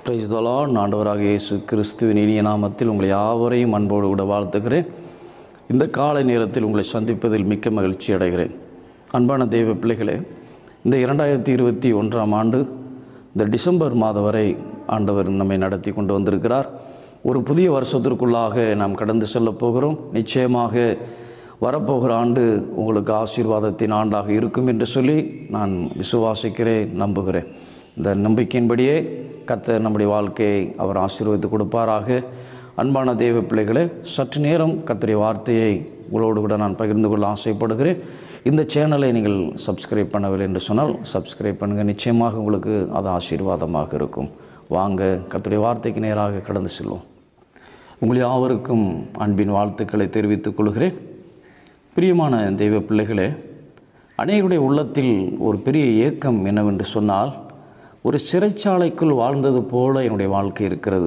price தலான் ஆண்டவராக இயேசு கிறிஸ்துவின் இனிய நாமத்தில் உங்களை யாவரையும் அன்போடு கூட வாழ்த்துகிறேன் இந்த காலை நேரத்தில் உங்களை சந்திப்பதில் மிக்க மகிழ்ச்சி அடைகிறேன் அன்பான தெய்வ பிள்ளைகளே இந்த இரண்டாயிரத்தி இருபத்தி ஒன்றாம் ஆண்டு இந்த டிசம்பர் மாதம் வரை ஆண்டவர் நம்மை நடத்தி கொண்டு வந்திருக்கிறார் ஒரு புதிய வருஷத்திற்குள்ளாக நாம் கடந்து செல்லப் போகிறோம் நிச்சயமாக வரப்போகிற ஆண்டு உங்களுக்கு ஆசீர்வாதத்தின் ஆண்டாக இருக்கும் என்று சொல்லி நான் விசுவாசிக்கிறேன் நம்புகிறேன் இந்த நம்பிக்கையின்படியே கர்த்தர் நம்முடைய வாழ்க்கையை அவர் ஆசீர்வதித்து கொடுப்பாராக அன்பான தெய்வ பிள்ளைகளே சற்று நேரம் கர்த்தருடைய வார்த்தையை உங்களோடு கூட நான் பகிர்ந்து கொள்ள ஆசைப்படுகிறேன் இந்த சேனலை நீங்கள் சப்ஸ்கிரைப் பண்ணவில்லை என்று சொன்னால் சப்ஸ்கிரைப் பண்ணுங்கள் நிச்சயமாக உங்களுக்கு அது ஆசீர்வாதமாக இருக்கும் வாங்க கர்த்தருடைய வார்த்தைக்கு நேராக கடந்து செல்வோம் உங்கள் யாவருக்கும் அன்பின் வாழ்த்துக்களை தெரிவித்துக் கொள்கிறேன் பிரியமான தெய்வ பிள்ளைகளே அநேகருடைய உள்ளத்தில் ஒரு பெரிய ஏக்கம் என்னவென்று சொன்னால் ஒரு சிறைச்சாலைக்குள் வாழ்ந்தது போல என்னுடைய வாழ்க்கை இருக்கிறது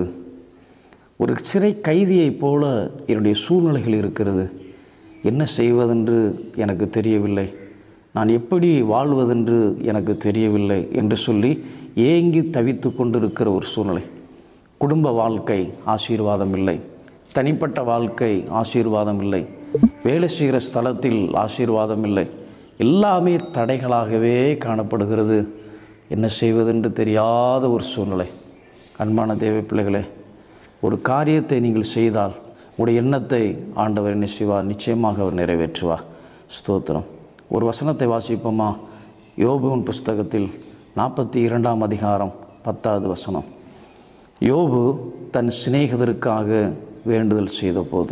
ஒரு சிறை கைதியைப் போல என்னுடைய சூழ்நிலைகள் இருக்கிறது என்ன செய்வதென்று எனக்கு தெரியவில்லை நான் எப்படி வாழ்வதென்று எனக்கு தெரியவில்லை என்று சொல்லி ஏங்கி தவித்து கொண்டிருக்கிற ஒரு சூழ்நிலை குடும்ப வாழ்க்கை ஆசீர்வாதம் இல்லை தனிப்பட்ட வாழ்க்கை ஆசீர்வாதம் இல்லை வேலை செய்கிற ஸ்தலத்தில் ஆசீர்வாதம் இல்லை எல்லாமே தடைகளாகவே காணப்படுகிறது என்ன செய்வதென்று தெரியாத ஒரு சூழ்நிலை அன்பான தேவை பிள்ளைகளே ஒரு காரியத்தை நீங்கள் செய்தால் உங்களுடைய எண்ணத்தை ஆண்டவர் என்ன செய்வார் நிச்சயமாக அவர் நிறைவேற்றுவார் ஸ்தோத்திரம் ஒரு வசனத்தை வாசிப்போமா யோபுவின் புஸ்தகத்தில் நாற்பத்தி இரண்டாம் அதிகாரம் பத்தாவது வசனம் யோபு தன் சிநேகிதருக்காக வேண்டுதல் செய்த போது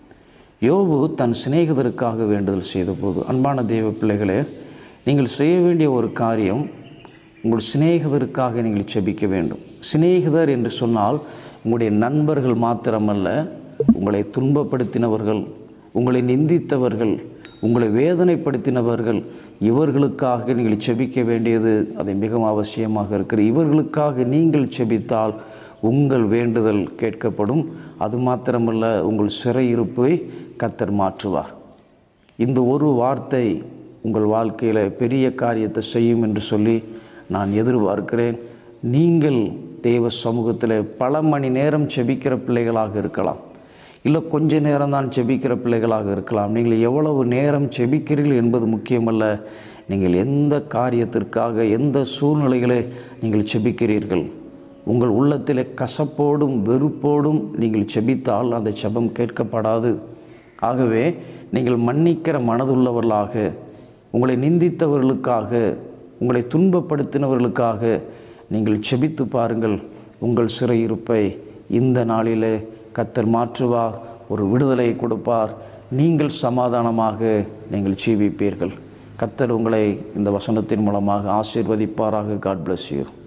யோபு தன் சிநேகிதருக்காக வேண்டுதல் செய்த போது அன்பான தெய்வ பிள்ளைகளே நீங்கள் செய்ய வேண்டிய ஒரு காரியம் உங்கள் சிநேகிதருக்காக நீங்கள் செபிக்க வேண்டும் சிநேகிதர் என்று சொன்னால் உங்களுடைய நண்பர்கள் மாத்திரமல்ல உங்களை துன்பப்படுத்தினவர்கள் உங்களை நிந்தித்தவர்கள் உங்களை வேதனைப்படுத்தினவர்கள் இவர்களுக்காக நீங்கள் செபிக்க வேண்டியது அது மிகவும் அவசியமாக இருக்கிறது இவர்களுக்காக நீங்கள் செபித்தால் உங்கள் வேண்டுதல் கேட்கப்படும் அது மாத்திரமல்ல உங்கள் சிறையிருப்பை கத்தர் மாற்றுவார் இந்த ஒரு வார்த்தை உங்கள் வாழ்க்கையில் பெரிய காரியத்தை செய்யும் என்று சொல்லி நான் எதிர்பார்க்கிறேன் நீங்கள் தேவ சமூகத்தில் பல மணி நேரம் செபிக்கிற பிள்ளைகளாக இருக்கலாம் இல்லை கொஞ்ச நேரம் தான் செபிக்கிற பிள்ளைகளாக இருக்கலாம் நீங்கள் எவ்வளவு நேரம் செபிக்கிறீர்கள் என்பது முக்கியமல்ல நீங்கள் எந்த காரியத்திற்காக எந்த சூழ்நிலைகளை நீங்கள் செபிக்கிறீர்கள் உங்கள் உள்ளத்தில் கசப்போடும் வெறுப்போடும் நீங்கள் செபித்தால் அந்த செபம் கேட்கப்படாது ஆகவே நீங்கள் மன்னிக்கிற மனதுள்ளவர்களாக உங்களை நிந்தித்தவர்களுக்காக உங்களை துன்பப்படுத்தினவர்களுக்காக நீங்கள் செபித்து பாருங்கள் உங்கள் சிறையிருப்பை இந்த நாளிலே கத்தர் மாற்றுவார் ஒரு விடுதலை கொடுப்பார் நீங்கள் சமாதானமாக நீங்கள் ஜீவிப்பீர்கள் கத்தர் உங்களை இந்த வசனத்தின் மூலமாக ஆசீர்வதிப்பாராக காட் bless you